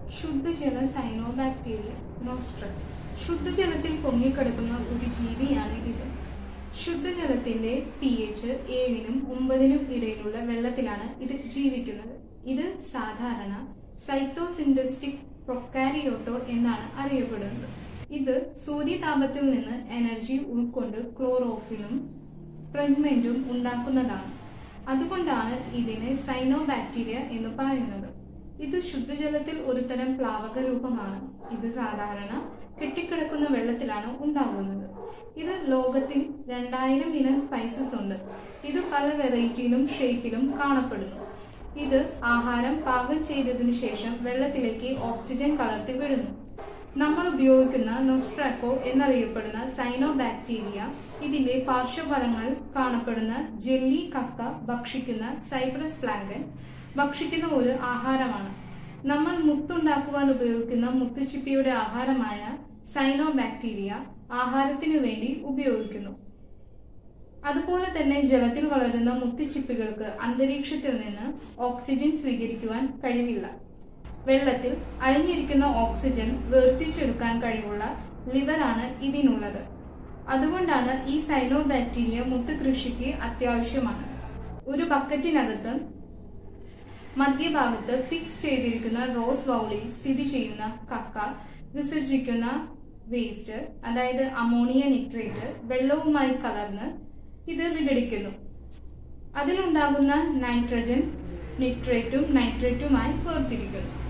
ശുദ്ധജല സൈനോബാക്ടീരിയ നോസ്ട്രം ശുദ്ധജലത്തിൽ പൊങ്ങിക്കിടക്കുന്ന ഒരു ജീവിയാണ് ഇത് ശുദ്ധജലത്തിന്റെ പി എച്ച് ഏഴിനും ഒമ്പതിനും ഇടയിലുള്ള വെള്ളത്തിലാണ് ഇത് ജീവിക്കുന്നത് ഇത് സാധാരണ സൈറ്റോസിൻഡസ്റ്റിക് പ്രൊക്കാരിയോട്ടോ എന്നാണ് അറിയപ്പെടുന്നത് ഇത് സൂര്യതാപത്തിൽ നിന്ന് എനർജി ഉൾക്കൊണ്ട് ക്ലോറോഫിലും പ്രഗ്മെന്റും ഉണ്ടാക്കുന്നതാണ് അതുകൊണ്ടാണ് ഇതിനെ സൈനോബാക്ടീരിയ എന്ന് പറയുന്നത് ഇത് ശുദ്ധജലത്തിൽ ഒരു തരം പ്ലാവക രൂപമാണ് ഇത് സാധാരണ കെട്ടിക്കിടക്കുന്ന വെള്ളത്തിലാണ് ഉണ്ടാകുന്നത് ഇത് ലോകത്തിൽ രണ്ടായിരം ഇനം സ്പൈസസ് ഉണ്ട് ഇത് പല വെറൈറ്റിയിലും ഷേപ്പിലും കാണപ്പെടുന്നു ഇത് ആഹാരം പാകം ചെയ്തതിനു ശേഷം വെള്ളത്തിലേക്ക് ഓക്സിജൻ കലർത്തി വിടുന്നു നമ്മൾ ഉപയോഗിക്കുന്ന നൊസ്ട്രാക്കോ എന്നറിയപ്പെടുന്ന സൈനോബാക്ടീരിയ ഇതിന്റെ പാർശ്വഫലങ്ങൾ കാണപ്പെടുന്ന ജെല്ലി കക്ക ഭക്ഷിക്കുന്ന സൈപ്രസ് പ്ലാങ്കൻ ഭക്ഷിക്കുന്ന ഒരു ആഹാരമാണ് നമ്മൾ മുത്തുണ്ടാക്കുവാൻ ഉപയോഗിക്കുന്ന മുത്തുച്ചിപ്പിയുടെ ആഹാരമായ സൈനോബാക്ടീരിയ ആഹാരത്തിനു വേണ്ടി ഉപയോഗിക്കുന്നു അതുപോലെ തന്നെ ജലത്തിൽ വളരുന്ന മുത്തുച്ചിപ്പികൾക്ക് അന്തരീക്ഷത്തിൽ നിന്ന് ഓക്സിജൻ സ്വീകരിക്കുവാൻ കഴിവില്ല വെള്ളത്തിൽ അലിഞ്ഞിരിക്കുന്ന ഓക്സിജൻ വേർതിരിച്ചെടുക്കാൻ കഴിവുള്ള ലിവറാണ് ഇതിനുള്ളത് അതുകൊണ്ടാണ് ഈ സൈനോബാക്ടീരിയ മുത്ത് കൃഷിക്ക് അത്യാവശ്യമാണ് ഒരു ബക്കറ്റിനകത്ത് മധ്യഭാഗത്ത് ഫിക്സ് ചെയ്തിരിക്കുന്ന റോസ് ബൗളിൽ സ്ഥിതി ചെയ്യുന്ന കക്ക വിസർജിക്കുന്ന വേസ്റ്റ് അതായത് അമോണിയ നിട്രേറ്റ് വെള്ളവുമായി കലർന്ന് ഇത് വിഘടിക്കുന്നു അതിലുണ്ടാകുന്ന നൈട്രജൻ നിട്രേറ്റും നൈട്രേറ്റുമായി വേർതിരിക്കുന്നു